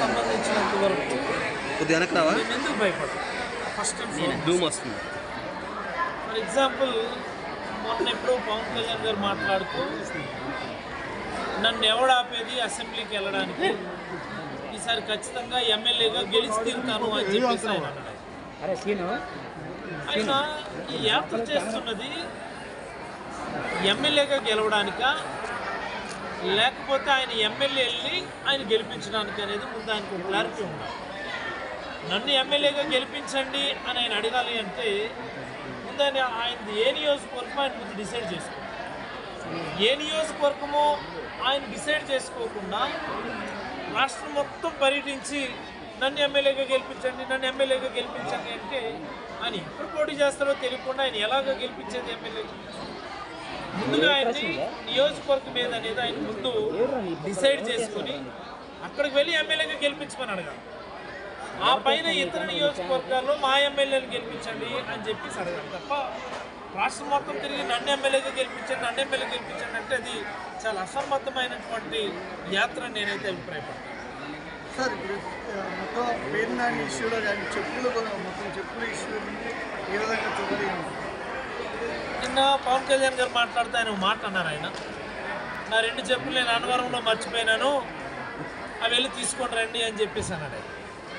సంబంధించినంత వరకు కొద్దిగా వెనక్కి రావా మేము ఎందుకు భయపడతాం ఫస్ట్ అండ్ ఫార్మోస్ట్ డూమ్ వస్తుంది ఫర్ ఎగ్జాంపుల్ మొన్న ఎప్పుడో పవన్ కళ్యాణ్ గారు మాట్లాడుతూ నన్ను ఎవడు ఆపేది అసెంబ్లీకి వెళ్ళడానికి ఈసారి ఖచ్చితంగా ఎమ్మెల్యేగా గెలిచి తిరుగుతాను అని చెప్పేసి ఆయన అన్నాడు ఆయన ఈ యాత్ర చేస్తున్నది ఎమ్మెల్యేగా గెలవడానిక లేకపోతే ఆయన ఎమ్మెల్యే వెళ్ళి ఆయన గెలిపించడానికి అనేది ముందు ఆయనకు ఒక క్లారిటీ ఉండాలి నన్ను ఎమ్మెల్యేగా గెలిపించండి అని ఆయన అడగాలి అంటే ముందు ఆయన ఆయనది ఏ నియోజకవర్గం ఆయన ముందు డిసైడ్ చేసుకోవాలి ఏ నియోజకవర్గమో ఆయన డిసైడ్ చేసుకోకుండా రాష్ట్రం మొత్తం పర్యటించి నన్ను ఎమ్మెల్యేగా గెలిపించండి నన్ను ఎమ్మెల్యేగా గెలిపించండి అంటే ఆయన ఎప్పుడు పోటీ చేస్తారో తెలియకుండా ఆయన ఎలాగ గెలిపించేది ఎమ్మెల్యే ముందుగా ఆయన్ని నియోజకవర్గం మీద అనేది ఆయన ముందు డిసైడ్ చేసుకొని అక్కడికి వెళ్ళి ఎమ్మెల్యేగా గెలిపించమని అడగాలి ఆ పైన ఇతర నియోజకవర్గాల్లో మా ఎమ్మెల్యేలు గెలిపించండి అని చెప్పి అడగాలి తప్ప రాష్ట్రం మొత్తం తిరిగి నన్ను ఎమ్మెల్యేగా గెలిపించండి నన్ను ఎమ్మెల్యే గెలిపించండి అంటే అది చాలా అసంబద్ధమైనటువంటి యాత్ర అని నేనైతే అభిప్రాయపడతాను సార్ ఇప్పుడు ఆ, మొత్తం పేరు నాని ఇష్యూలో కానీ చెప్పులు కూడా మొత్తం చెప్పుల ఇష్యూ ఏ విధంగా చూడాలి నిన్న పవన్ కళ్యాణ్ గారు మాట్లాడితే ఆయన ఒక మాట అన్నారు ఆయన నా రెండు చెప్పులు నేను అన్నవరంలో మర్చిపోయినాను అవి వెళ్ళి తీసుకొని రండి అని చెప్పేసి అన్నాడు ఆయన.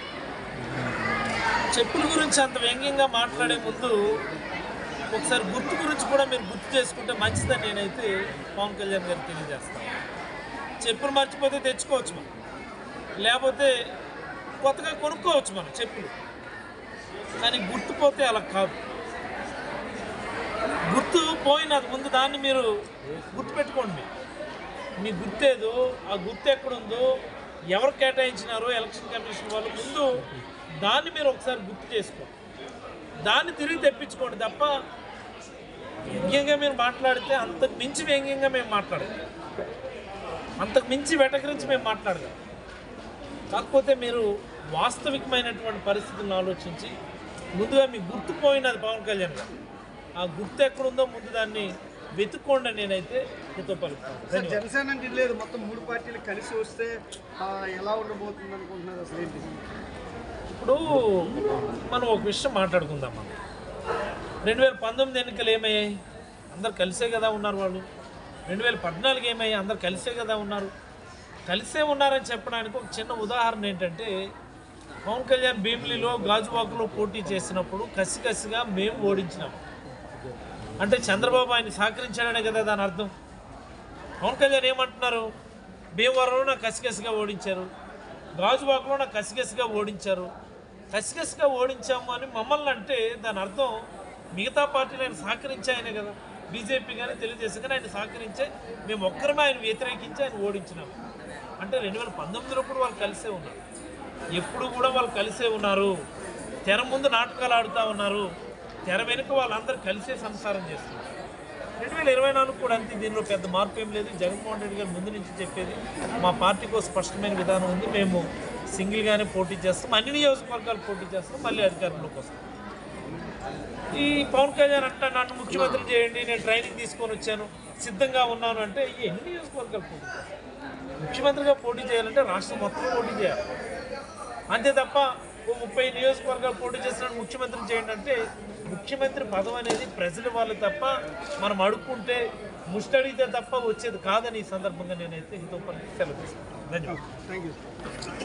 చెప్పుల గురించి అంత వ్యంగ్యంగా మాట్లాడే ముందు ఒకసారి గుర్తు గురించి కూడా మీరు గుర్తు చేసుకుంటే మంచిదని నేనైతే పవన్ కళ్యాణ్ గారికి తెలియజేస్తాను చెప్పులు మర్చిపోతే తెచ్చుకోవచ్చు మనం లేకపోతే కొత్తగా కొనుక్కోవచ్చు మనం చెప్పులు కానీ గుర్తుపోతే అలా కాదు గుర్తు పోయినది ముందు దాన్ని మీరు గుర్తుపెట్టుకోండి మీ గుర్తేదో ఆ గుర్తు ఎక్కడుందో ఎవరు కేటాయించినారో ఎలక్షన్ కమిషన్ వాళ్ళు ముందు దాన్ని మీరు ఒకసారి గుర్తు చేసుకోండి దాన్ని తిరిగి తెప్పించుకోండి తప్ప వ్యంగ్యంగా మీరు మాట్లాడితే అంతకు మించి వ్యంగ్యంగా మేము మాట్లాడగలం అంతకు మించి వెటకరించి మేము మాట్లాడగలం కాకపోతే మీరు వాస్తవికమైనటువంటి పరిస్థితులను ఆలోచించి ముందుగా మీ గుర్తు పోయినది పవన్ కళ్యాణ్ గారు ఆ గుర్తు ఎక్కడుందో ముందు దాన్ని వెతుక్కోండి అని నేనైతే మీతో పలుకుతాను సార్ ధన్యవాదాలు. జనసేన అంటే లేదు మొత్తం మూడు పార్టీలు కలిసి వస్తే ఆ, ఎలా ఉండబోతుంది అనుకుంటున్నారు అసలు ఏంటి ఇప్పుడు మనం ఒక విషయం మాట్లాడుకుందాం మనం రెండు వేల పంతొమ్మిది ఎన్నికలు ఏమయ్యాయి అందరు కలిసే కదా ఉన్నారు వాళ్ళు రెండు వేల పద్నాలుగు ఏమయ్యాయి అందరు కలిసే కదా ఉన్నారు కలిసే ఉన్నారని చెప్పడానికి ఒక చిన్న ఉదాహరణ ఏంటంటే పవన్ కళ్యాణ్ భీమిలిలో గాజువాకలో పోటీ చేసినప్పుడు కసి కసిగా మేము ఓడించినాం అంటే చంద్రబాబు ఆయన సహకరించాడనే కదా దాని అర్థం పవన్ కళ్యాణ్ ఏమంటున్నారు భీమవరంలో నాకు కసికసిగా ఓడించారు గాజువాకలో నాకు కసికసిగా ఓడించారు కసికసిగా ఓడించాము అని మమ్మల్ని అంటే దాని అర్థం మిగతా పార్టీలు ఆయన సహకరించాయనే కదా బీజేపీ కానీ తెలుగుదేశం కానీ ఆయన సహకరించే మేము ఒక్కరమే ఆయన వ్యతిరేకించి ఆయన ఓడించినాము అంటే రెండు వేల పంతొమ్మిదిలో కూడా వాళ్ళు కలిసే ఉన్నారు ఎప్పుడు కూడా వాళ్ళు కలిసే ఉన్నారు తెర ముందు నాటకాలు ఆడుతూ ఉన్నారు తెర వెనుక వాళ్ళందరూ కలిసే సంసారం చేస్తున్నారు రెండు వేల ఇరవై నాలుగు కూడా అంతే దీనిలో పెద్ద మార్పు ఏం లేదు జగన్మోహన్ రెడ్డి గారు ముందు నుంచి చెప్పేది మా పార్టీకి ఒక స్పష్టమైన విధానం ఉంది మేము సింగిల్గానే పోటీ చేస్తాం అన్ని నియోజకవర్గాలు పోటీ చేస్తాం మళ్ళీ అధికారంలోకి వస్తాం ఈ పవన్ కళ్యాణ్ అంట నన్ను ముఖ్యమంత్రి చేయండి నేను ట్రైనింగ్ తీసుకొని వచ్చాను సిద్ధంగా ఉన్నాను అంటే ఈ ఎన్ని నియోజకవర్గాలు పోటీ చేస్తాం ముఖ్యమంత్రిగా పోటీ చేయాలంటే రాష్ట్రం మొత్తం పోటీ చేయాలి అంతే తప్ప ఓ ముప్పై నియోజకవర్గాలు పోటీ చేస్తున్నాడు ముఖ్యమంత్రి చేయండి అంటే ముఖ్యమంత్రి పదవి అనేది ప్రజల వాళ్ళు తప్ప మనం అడుక్కుంటే ముష్టడిగితే తప్ప వచ్చేది కాదని ఈ సందర్భంగా నేనైతే ఇంతో పని సెలవు తీసుకుంటాను ధన్యవాదాలు థ్యాంక్ యూ